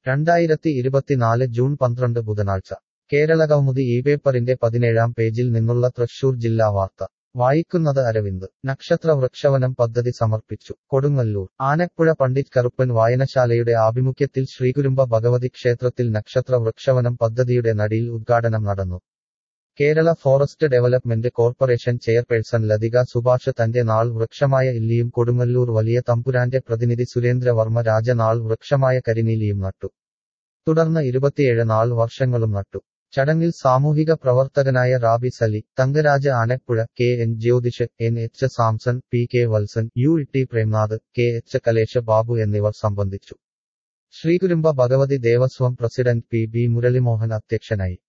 രണ്ടായിരത്തി ഇരുപത്തിനാല് ജൂൺ പന്ത്രണ്ട് ബുധനാഴ്ച കേരളകൗമുദി ഈ പേപ്പറിന്റെ പതിനേഴാം പേജിൽ നിന്നുള്ള തൃശൂർ ജില്ലാ വാർത്ത വായിക്കുന്നത് അരവിന്ദ് നക്ഷത്ര വൃക്ഷവനം പദ്ധതി സമർപ്പിച്ചു കൊടുങ്ങല്ലൂർ ആനപ്പുഴ പണ്ഡിറ്റ് കറുപ്പൻ വായനശാലയുടെ ആഭിമുഖ്യത്തിൽ ശ്രീകുരുമ്പ ഭഗവതി ക്ഷേത്രത്തിൽ നക്ഷത്ര വൃക്ഷവനം പദ്ധതിയുടെ നടിയിൽ ഉദ്ഘാടനം നടന്നു Kerala forest development corporation chairperson Lathika Subhash തന്റെ നാൾ വൃക്ഷമായ ഇല്ലിയും കൊടുങ്ങല്ലൂർ വലിയ തമ്പുരാന്റെ പ്രതിനിധി സുരേന്ദ്ര വർമ്മ രാജ നാൾ വൃക്ഷമായ കരിനീലിയും നട്ടു തുടർന്ന് ഇരുപത്തിയേഴ് നാൾ വർഷങ്ങളും നട്ടു ചടങ്ങിൽ സാമൂഹിക പ്രവർത്തകനായ Rabi Sali Thankaraja Anappuzha K N Jyothish N H Samson P K Valsan U T Premnath K H Kalesha Babu എന്നിവർ സംബന്ധിച്ചു Sreekurumba Bhagavathi Devaswom president P B Muralimohan അധ്യക്ഷനായി